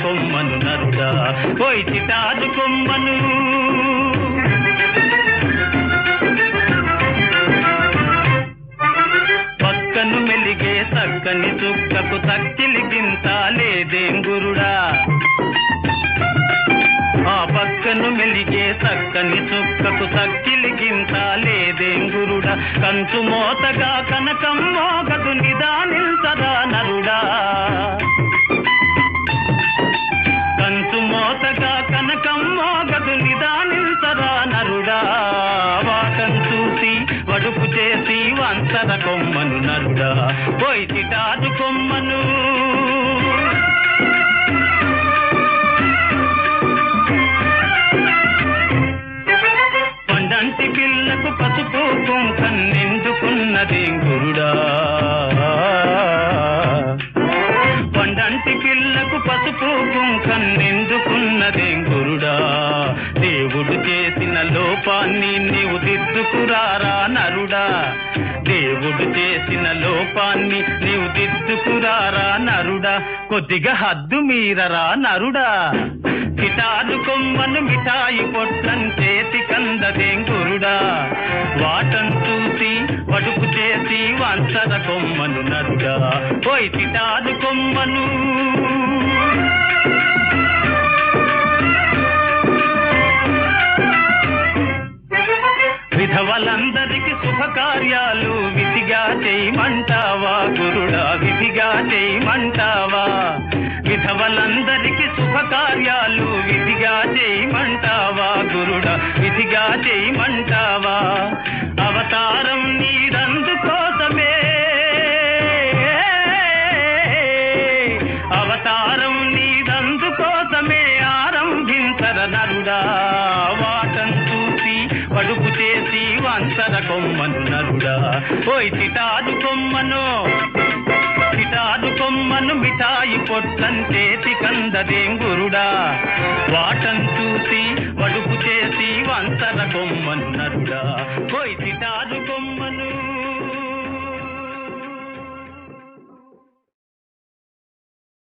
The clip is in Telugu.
కొమ్మను నరుడా పోయి చిటారు కొమ్మను పక్కను మెలిగే చక్కని చుక్కకు తక్కిలి గింత లేదేం గురుడా ఆ పక్కను మెలిగే చక్కని చుక్కకు తక్కిలి గింత లేదేం గురుడా కంచు మోతగా కనకం మోగదు నిదానిల్సదా నరుడా కంచు మోతగా కనకం మోగదు నిదానిల్సదా నరుడా వాటం చూసి వడుపు చేసి వంచర కొమ్మను నరుడా పోయి చిటాదు కొమ్మను పండంటి పిల్లకు పసుపు కుంకన్నెందుకున్నది గురుడా పండంటి పిల్లకు పసుపు కుంకన్నెందుకున్నది గురుడా దేవుడు చేసిన లోపాన్ని నీవు దిద్దుకురారా నరుడా దేవుడు చేసిన లోపాన్ని నీవు దిద్దుకురారా నరుడా కొద్దిగా హద్దు మీరరా నరుడా కిటారు కొమ్మను మిఠాయి పొట్టం చేతి కందదేం గురుడా వాటం చూసి వడుపు చేసి వంచర కొమ్మను నరుడా పోయి కిటారు కొమ్మను విధవలందరికి శుభకార్యాలు విధిగా చేయమంటావా గురుడా విధిగా చేయమంటావా విధవలందరికి శుభకార్యాలు విధిగా చేయమంటావా గురుడా విధిగా చేయమంటావా అవతారం నీదందు కోసమే అవతారం నీదందు కోసమే ఆరంభించర నరుడా వాటం చూసి వడుపు చేసి వంచర కొమ్మను నరుడా ఓయ్ చిటాదు కొమ్మను చిటాదు కొమ్మను మిఠాయి పొట్టం చేతి కందదేం గురుడా వాటం చూసి వడుపు చేసి వంచర కొమ్మను నరుడా ఓయ్ చిటాదు కొమ్మను